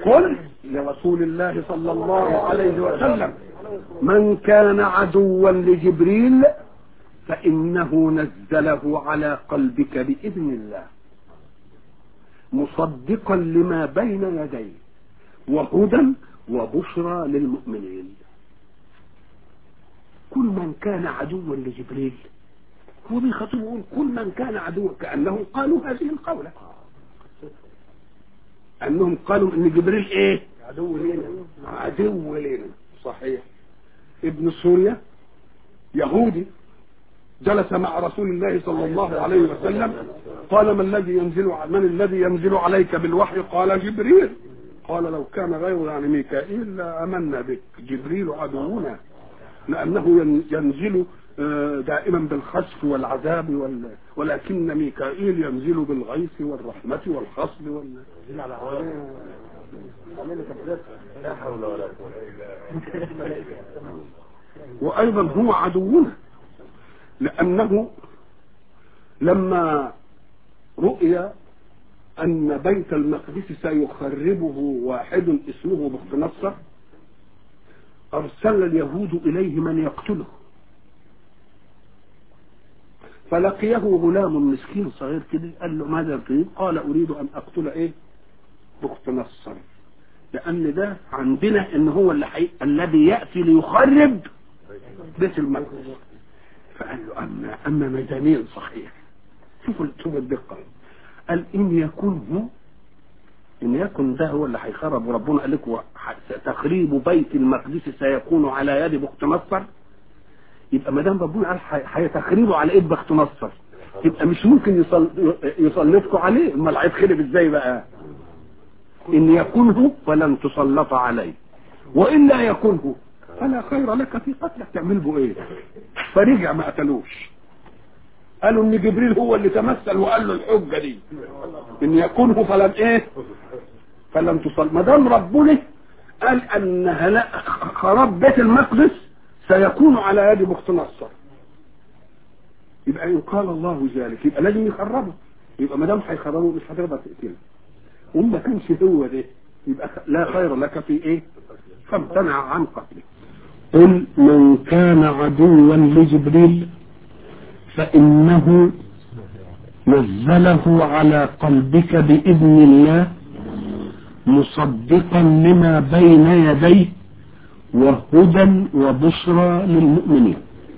قل لرسول الله صلى الله عليه وسلم من كان عدوا لجبريل فإنه نزله على قلبك بإذن الله مصدقا لما بين يديه وهدى وبشرى للمؤمنين كل من كان عدوا لجبريل هو بيخاطب يقول كل من كان عدوا كأنهم قالوا هذه القولة أنهم قالوا إن جبريل إيه عدو لنا عدو لنا صحيح ابن سوريا يهودي جلس مع رسول الله صلى الله عليه وسلم قال ما الذي ينزل من الذي ينزل عليك بالوحي قال جبريل قال لو كان غير يعني ميكائيل لامنا بك جبريل عدونا لانه ينزل دائما بالخسف والعذاب وال... ولكن ميكائيل ينزل بالغيث والرحمة والخصب وال... لا حول ولا قوة إلا بالله وأيضا هو عدونا لأنه لما رؤي أن بيت المقدس سيخربه واحد اسمه بخت نصر أرسل اليهود إليه من يقتله فلقيه غلام مسكين صغير كده قال له ماذا تريد؟ قال أريد أن أقتل إيه؟ بخت نصر لأن ده عندنا إن هو اللي حي... الذي يأتي ليخرب بيت المقدس فقال له أما أما ميدانين صحيح شوفوا شوفوا الدقة قال إن يكون هو إن يكن ده هو اللي هيخرب وربنا قال لكم تخريب بيت المقدس سيكون على يد بخت نصر يبقى ما دام ربنا قال هيتخربوا على ايد بخت نصر يبقى مش ممكن يصل يسلطكم عليه امال هيتخرب ازاي بقى ان يكونه فلن تسلط عليه والا يكونه فلا خير لك في قتلك تعمل به ايه فرجع ما قتلوش قالوا ان جبريل هو اللي تمثل وقال له الحجه دي ان يكونه فلن ايه فلن تصل ما دام ربنا قال ان هلا خراب بيت المقدس سيكون على يد بخت نصر يبقى ان قال الله ذلك يبقى لازم يخربه يبقى ما دام هيخربه مش هتقدر تقتله وما كانش هو ده يبقى لا خير لك في ايه فامتنع عن قتله قل من كان عدوا لجبريل فإنه نزله على قلبك بإذن الله مصدقا لما بين يديه وهدى وبشرى للمؤمنين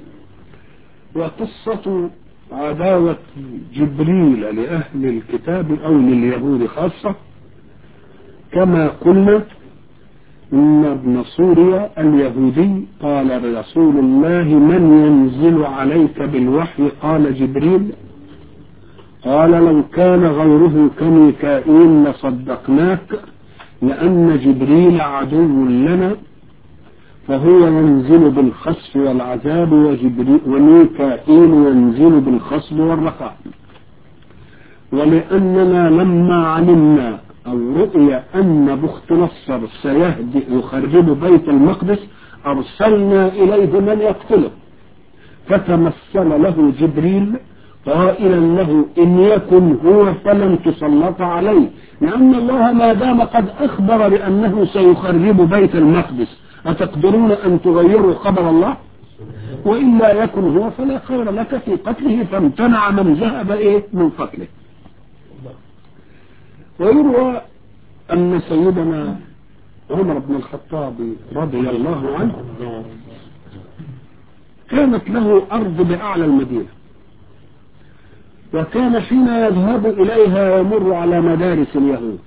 وقصة عداوة جبريل لأهل الكتاب أو لليهود خاصة كما قلنا إن ابن سوريا اليهودي قال لرسول الله من ينزل عليك بالوحي قال جبريل قال لو كان غيره كميكائيل لصدقناك لأن جبريل عدو لنا فهو ينزل بالخسف والعذاب وجبريل وميكائيل ينزل بالخصب والرخاء ولأننا لما علمنا أو رؤي أن بخت نصر سيهدي يخرب بيت المقدس أرسلنا إليه من يقتله فتمثل له جبريل قائلا له إن يكن هو فلن تسلط عليه لأن الله ما دام قد أخبر بأنه سيخرب بيت المقدس أتقدرون أن تغيروا خبر الله وإلا يكن هو فلا خير لك في قتله فامتنع من ذهب إيه من قتله ويروى أن سيدنا عمر بن الخطاب رضي الله عنه كانت له أرض بأعلى المدينة وكان حين يذهب إليها يمر على مدارس اليهود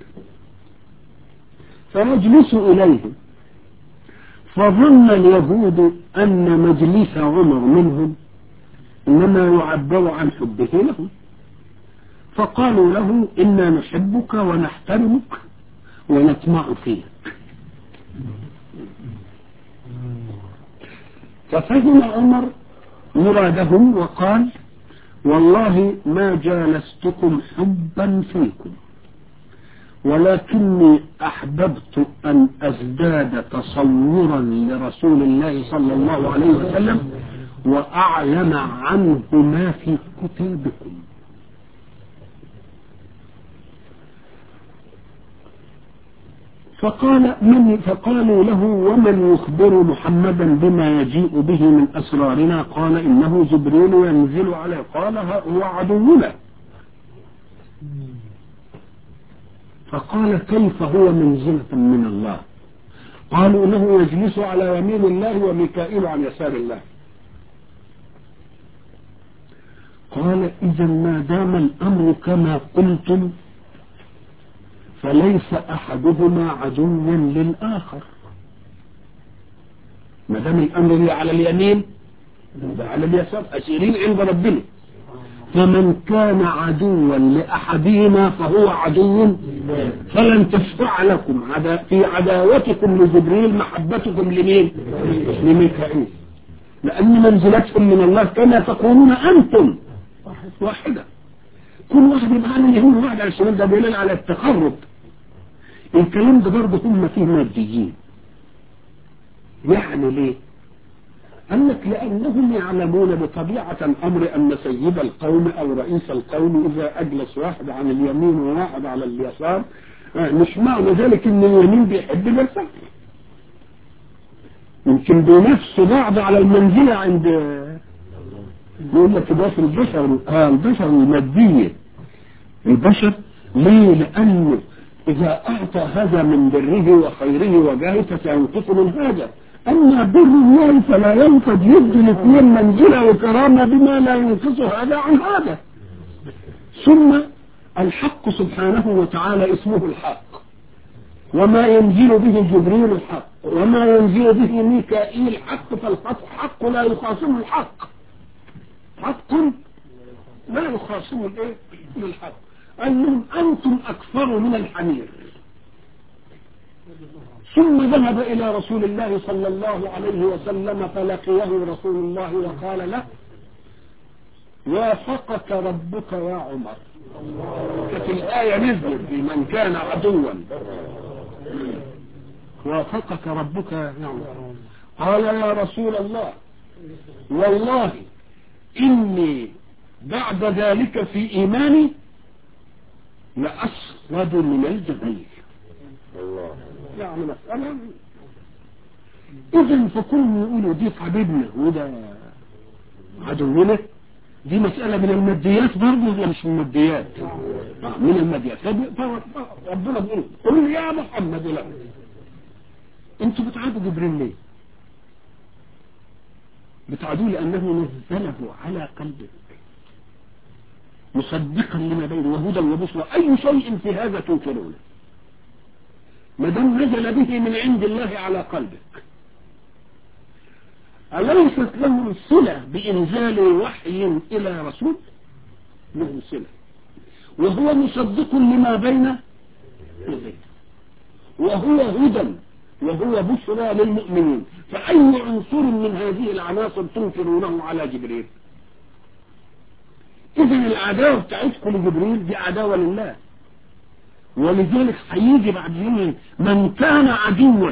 فيجلس إليهم فظن اليهود أن مجلس عمر منهم إنما يعبر عن حبه لهم فقالوا له إنا نحبك ونحترمك ونطمع فيك ففهم عمر مرادهم وقال والله ما جالستكم حبا فيكم ولكني أحببت أن أزداد تصورا لرسول الله صلى الله عليه وسلم وأعلم عنه ما في كتابكم فقال من فقالوا له ومن يخبر محمدا بما يجيء به من اسرارنا قال انه جبريل ينزل عليه قال هو عدونا فقال كيف هو منزلة من الله قالوا انه يجلس على يمين الله وميكائيل عن يسار الله قال اذا ما دام الامر كما قلتم فليس احدهما عدوا للاخر ما دام الامر اللي على اليمين على اليسار اسيرين عند ربنا فمن كان عدوا لاحدهما فهو عدو فلن تشفع لكم عدا في عداوتكم لجبريل محبتكم لمين؟ لميكائيل لان منزلتكم من الله كما تقولون انتم واحده كل واحد يبقى على اليمين وواحد على الشمال ده دليل على التقرب الكلام ده برضه هم فيه ماديين يعني ليه؟ قال لك لأنهم يعلمون بطبيعة الأمر أن سيد القوم أو رئيس القوم إذا أجلس واحد عن اليمين وواحد على اليسار مش معنى ذلك أن اليمين بيحب اليسار يمكن بنفس بعض على المنزلة عند يقول لك ده في البشر آه البشر المادية البشر ليه؟ لأنه إذا أعطى هذا من بره وخيره وجاهه فسينقص من هذا أما بر الله فلا ينفد يدي الاثنين منزلة وكرامة بما لا ينقص هذا عن هذا ثم الحق سبحانه وتعالى اسمه الحق وما ينزل به جبريل الحق وما ينزل به ميكائيل حق فالحق حق لا يخاصم الحق حق لا يخاصم الايه الحق انهم انتم اكثر من الحمير ثم ذهب إلى رسول الله صلى الله عليه وسلم فلقيه رسول الله وقال له وافقك ربك يا عمر كانت الآية نزلت في من كان عدوا وافقك ربك يا عمر قال يا رسول الله والله إني بعد ذلك في إيماني لأسود من الجبيل الله يعني مسألة إذا فكل يقولوا دي حبيبنا وده عدونا دي مسألة من الماديات برضه ولا مش من الماديات؟ آه من الماديات ربنا بيقول قل يا محمد له انتوا بتعادوا جبريل ليه؟ بتعادوه لأنه نزله على قلبك مصدقا لما بينه وهدى وبشرى أي شيء في هذا تنكرونه ما دام نزل به من عند الله على قلبك أليست له صلة بإنزال وحي إلى رسول له صلة وهو مصدق لما بين يديه وهو هدى وهو بشرى للمؤمنين فأي عنصر من هذه العناصر تنكرونه على جبريل إذا العداوة بتاعتكم لجبريل دي عداوة لله ولذلك هيجي بعد يومين من كان عدوا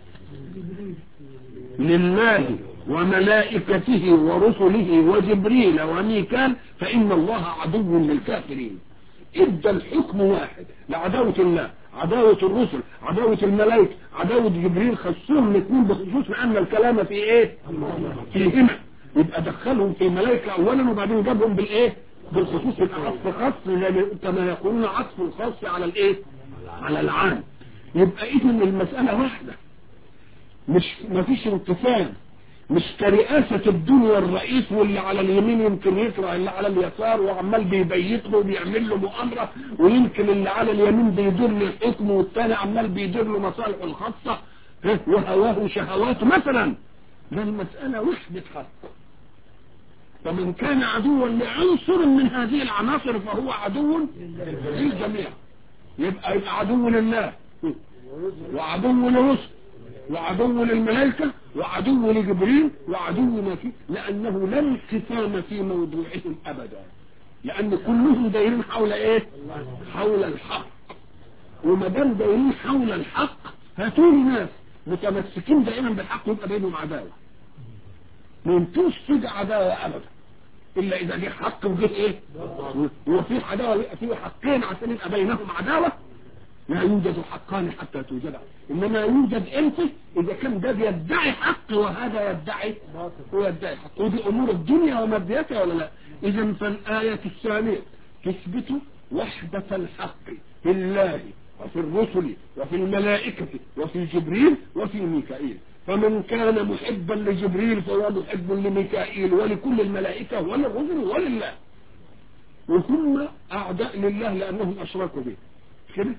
لله وملائكته ورسله وجبريل وميكال فإن الله عدو للكافرين ادى الحكم واحد لعداوة الله عداوة الرسل عداوة الملائكة عداوة جبريل خصهم الاثنين بخصوص لأن الكلام في ايه فيهما يبقى دخلهم في ملائكة اولا وبعدين جابهم بالايه بالخصوص يبقى عطف خاص كما يقولون عطف الخاص على الايه على العام يبقى اذا المسألة واحدة مش مفيش انقسام مش كرئاسة الدنيا الرئيس واللي على اليمين يمكن يكره اللي على اليسار وعمال بيبيت له وبيعمل له مؤامرة ويمكن اللي على اليمين بيدير له الحكم والتاني عمال بيدير له مصالحه الخاصة وهواه وشهواته مثلا ده المسألة وحدة حق فمن كان عدوا لعنصر من هذه العناصر فهو عدو للجميع يبقى يبقى عدو لله وعدو لرسل وعدو للملائكة وعدو لجبريل وعدو ما فيه لأنه لا انقسام في موضوعهم أبدا لأن كلهم دايرين حول إيه حول الحق وما دام دايرين حول الحق هاتوا لي ناس متمسكين دائما بالحق يبقى بينهم عداوة ما يمكنش تيجي عداوة أبدا إلا إذا جه حق وجه إيه وفي عداوة في حقين عشان يبقى بينهم عداوة لا يوجد حقان حتى توجد انما يوجد امتى اذا كان ده بيدعي حق وهذا يدعي ويدعي حق ودي امور الدنيا ومادياتها ولا لا اذا فالايه الثانيه تثبت وحده الحق في الله وفي الرسل وفي الملائكه وفي جبريل وفي ميكائيل فمن كان محبا لجبريل فهو محب لميكائيل ولكل الملائكه وللرسل ولله وثم اعداء لله لانهم اشركوا به كده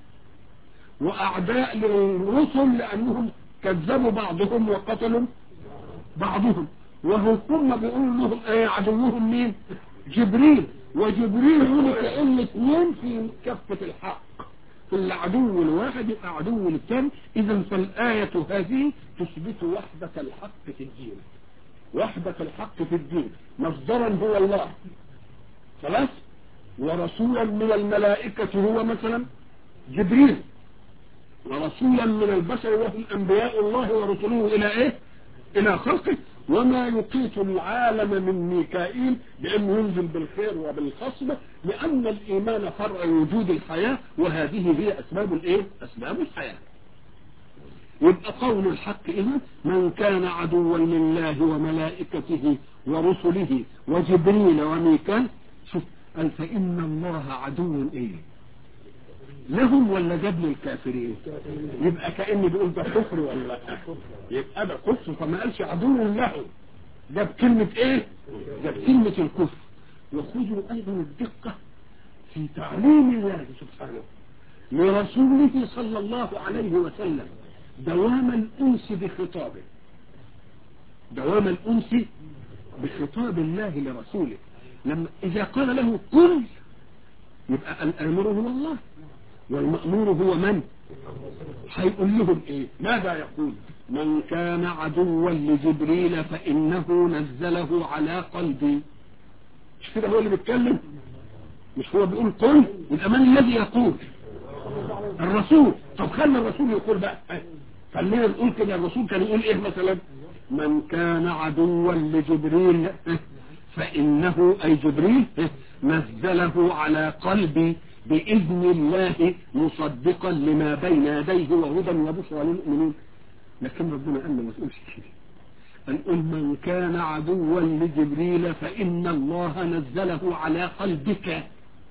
واعداء للرسل لانهم كذبوا بعضهم وقتلوا بعضهم وهم ثم بيقولوا لهم ايه عدوهم مين جبريل وجبريل هنا كأن اثنين في كفة الحق في العدو الواحد يبقى عدو للثاني اذا فالآية هذه تثبت وحدة الحق في الدين وحدة الحق في الدين مصدرا هو الله خلاص ورسولا من الملائكة هو مثلا جبريل ورسولا من البشر وهم انبياء الله ورسله الى ايه الى خلقه وما يقيت العالم من ميكائيل بانه ينزل بالخير وبالخصبة لان الايمان فرع وجود الحياة وهذه هي اسباب الايه اسباب الحياة يبقى قول الحق إذن من كان عدوا لله وملائكته ورسله وجبريل وميكال شوف قال فإن الله عدو إيه لهم ولا جاب للكافرين يبقى كأن بيقول ده كفر ولا لا يبقى ده كفر فما قالش عدو لهم جاب كلمة ايه جاب كلمة الكفر وخذوا ايضا الدقة في تعليم الله سبحانه لرسوله صلى الله عليه وسلم دوام الانس بخطابه دوام الانس بخطاب الله لرسوله لما اذا قال له قل يبقى الامر هو الله والمأمور هو من هيقول لهم ايه ماذا يقول من كان عدوا لجبريل فإنه نزله على قلبي مش كده هو اللي بيتكلم مش هو بيقول قل يبقى من الذي يقول الرسول طب خلي الرسول يقول بقى خلينا نقول كده الرسول كان يقول ايه مثلا من كان عدوا لجبريل فإنه أي جبريل نزله على قلبي بإذن الله مصدقا لما بين يديه وهدى وبشرى للمؤمنين لكن ربنا قال ما تقولش كده نقول من كان عدوا لجبريل فإن الله نزله على قلبك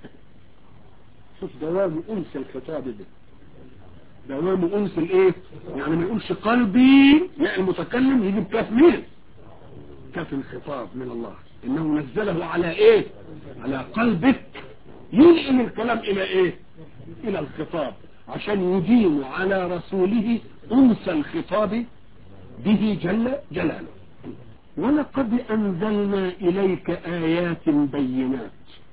شوف دوام أنس الخطاب ده دوام أنس الإيه يعني ما يقولش قلبي يعني المتكلم يجيب كاف مين كاف الخطاب من الله إنه نزله على إيه على قلبك ينقل الكلام الى ايه الى الخطاب عشان يدين على رسوله انس الخطاب به جل جلاله ولقد انزلنا اليك ايات بينات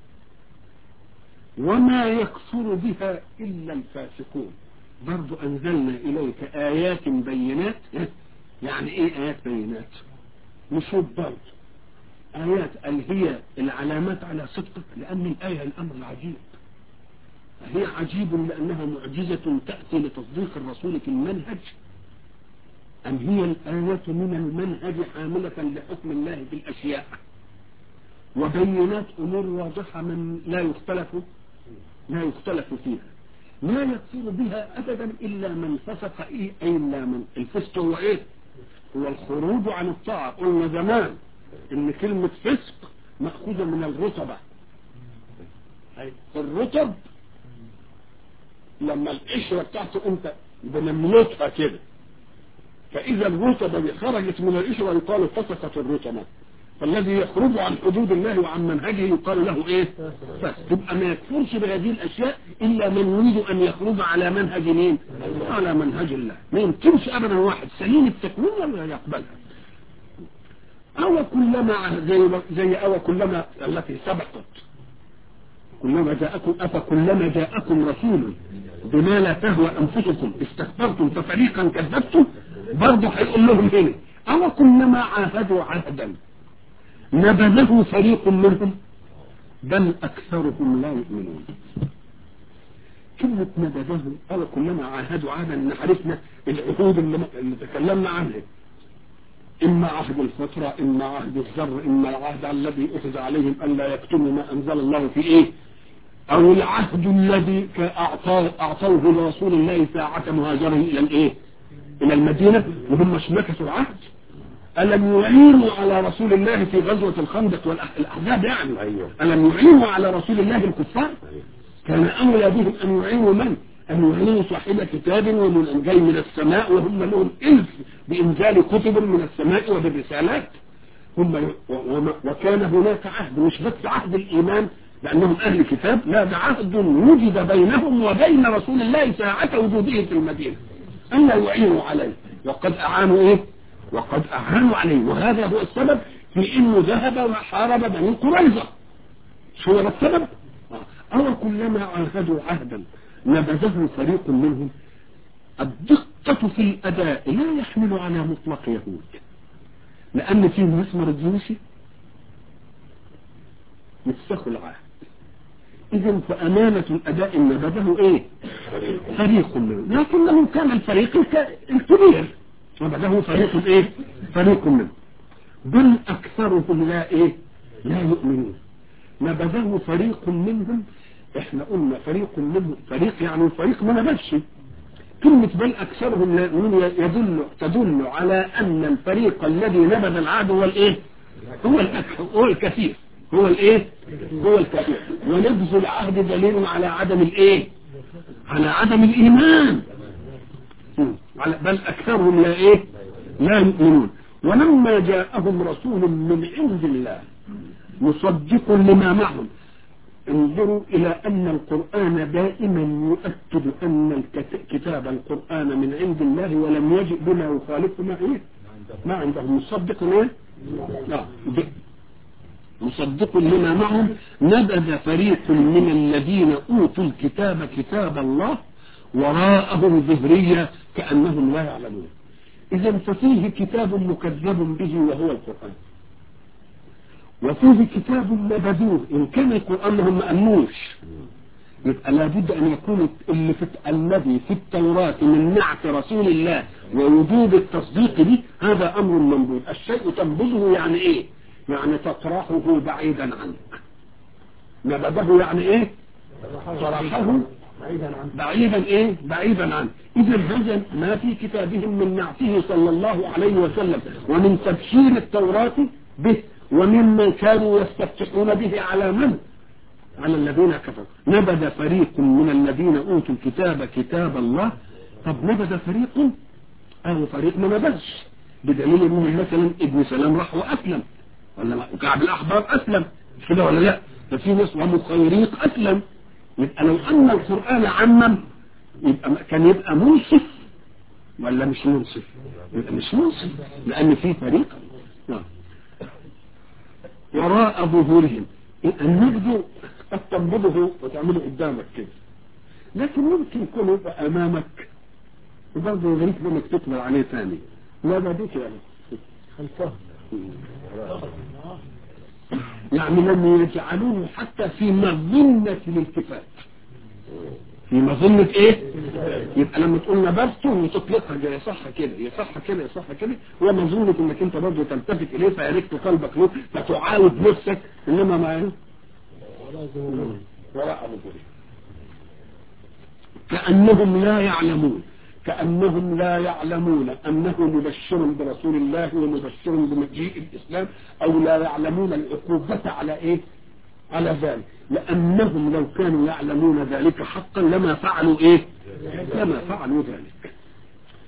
وما يكفر بها الا الفاسقون برضو انزلنا اليك ايات بينات يعني ايه ايات بينات نشوف برضو آيات اللي هي العلامات على صدقك لأن الآية الأمر العجيب هي عجيب لأنها معجزة تأتي لتصديق الرسول في المنهج أم هي الآيات من المنهج حاملة لحكم الله في الأشياء وبينات أمور واضحة من لا يختلف لا يختلف فيها لا يكفر بها أبدا إلا من فسق إيه إلا من الفسق هو إيه هو الخروج عن الطاعة قلنا زمان ان كلمة فسق مأخوذة من الرطبة الرطب لما القشرة بتاعته انت بنملطها كده فاذا الرطبة خرجت من القشرة يقال فسقت الرطبة فالذي يخرج عن حدود الله وعن منهجه يقال له ايه بس تبقى ما يكفرش بهذه الاشياء الا من يريد ان يخرج على منهج مين على منهج الله ما يمكنش ابدا واحد سليم التكوين ولا يقبلها أو كلما زي زي أو كلما التي سبقت كلما جاءكم أفكلما جاءكم رسول بما لا تهوى أنفسكم استكبرتم ففريقا كذبتم برضه هيقول لهم هنا أو كلما عاهدوا عهدا نبذه فريق منهم بل أكثرهم لا يؤمنون كلمة نبذه أو كلما عاهدوا عهدا نحرفنا العهود اللي, اللي تكلمنا عنها إما عهد الفترة إما عهد الذر إما العهد الذي أخذ عليهم أن لا يكتموا ما أنزل الله في إيه او العهد الذي اعطاه اعطوه لرسول الله ساعة مهاجره الى الايه الى المدينة وهم مش نكثوا العهد ألم يعينوا على رسول الله في غزوة الخندق والأحزاب يعني أيوه. ألم يعينوا على رسول الله الكفار كان أولى بهم أن يعينوا من أن يعينوا صاحب كتاب ومن جاي من السماء وهم لهم إلف بإنزال كتب من السماء وبالرسالات هم ي- و- وما- وكان هناك عهد مش بس عهد الإيمان لأنهم أهل كتاب لا ده عهد وجد بينهم وبين رسول الله ساعة وجوده في المدينة أن لا يعينوا عليه وقد أعانوا إيه وقد أعانوا عليه وهذا هو السبب في إنه ذهب وحارب بني قريظة شو هو السبب آه. أو كلما عاهدوا عهدا نبذه فريق منهم الدقة في الأداء لا يحمل على مطلق يهود لأن في مسمر الجيوشي يفسخوا العهد إذا فأمانة الأداء نبذه إيه فريق منهم لكنه كان الفريق الك- الكبير نبذه فريق إيه فريق منهم بل أكثرهم لا إيه لا يؤمنون نبذه فريق منهم احنا قلنا فريق منهم فريق يعني فريق ما نبذش كلمة بل أكثرهم لا يؤمنون يدل تدل على أن الفريق الذي نبذ العهد هو الإيه هو الأكثر هو الكثير هو الإيه هو الكثير ونبذ العهد دليل على عدم الإيه على عدم الإيمان مم. على- بل أكثرهم لا إيه لا يؤمنون ولما جاءهم رسول من عند الله مصدق لما معهم انظروا إلى أن القرآن دائما يؤكد أن الكت- كتاب القرآن من عند الله ولم يجئ بما يخالف ما إيه ما عندهم مصدق إيه لا ب- مصدق لما معهم نبذ فريق من الذين أوتوا الكتاب كتاب الله وراءهم ظهرية كأنهم لا يعلمون إذا ففيه كتاب مكذب به وهو القرآن وفيه كتاب نبذوه إن كان القرآن هم ما أمنوش يبقى لابد أن يكون اللي في الذي في التوراة من نعت رسول الله ووجوب التصديق به هذا أمر منبوذ الشيء تنبذه يعني إيه يعني تطرحه بعيدا عنك نبذه يعني إيه طرحه بعيدا ايه بعيدا عنه اذا هذا ما في كتابهم من نعته صلى الله عليه وسلم ومن تبشير التوراة به وممن كانوا يستفتحون به على من على الذين كفروا نبذ فريق من الذين اوتوا الكتاب كتاب الله طب نبذ فريق او فريق ما نبذش بدليل انهم مثلا ابن سلام راح واسلم ولا لا؟ وكعب الاحبار اسلم مش كده ولا لا ففي ناس ومخيريق اسلم يبقى لو ان القران عمم يبقى كان يبقى منصف ولا مش منصف يبقى مش منصف لان في فريق نعم وراء ظهورهم النبذ قد تنبذه وتعمله قدامك كده لكن ممكن يكون يبقى امامك وبرضه يغريك انك تقبل عليه ثاني لا ده ديك يعني خلفه يعني لم يجعلوه حتى في مظنة الالتفات في مظنة ايه يبقى لما تقول نبذته وتطلقها جاي صح كده يصح كده يصح كده هو مظنة انك انت برضه تلتفت اليه فيركت قلبك له فتعاود نفسك انما ما وراء ظهورهم كأنهم لا يعلمون كأنهم لا يعلمون أنه مبشر برسول الله ومبشر بمجيء الإسلام أو لا يعلمون العقوبة على إيه على ذلك لأنهم لو كانوا يعلمون ذلك حقا لما فعلوا إيه لما فعلوا ذلك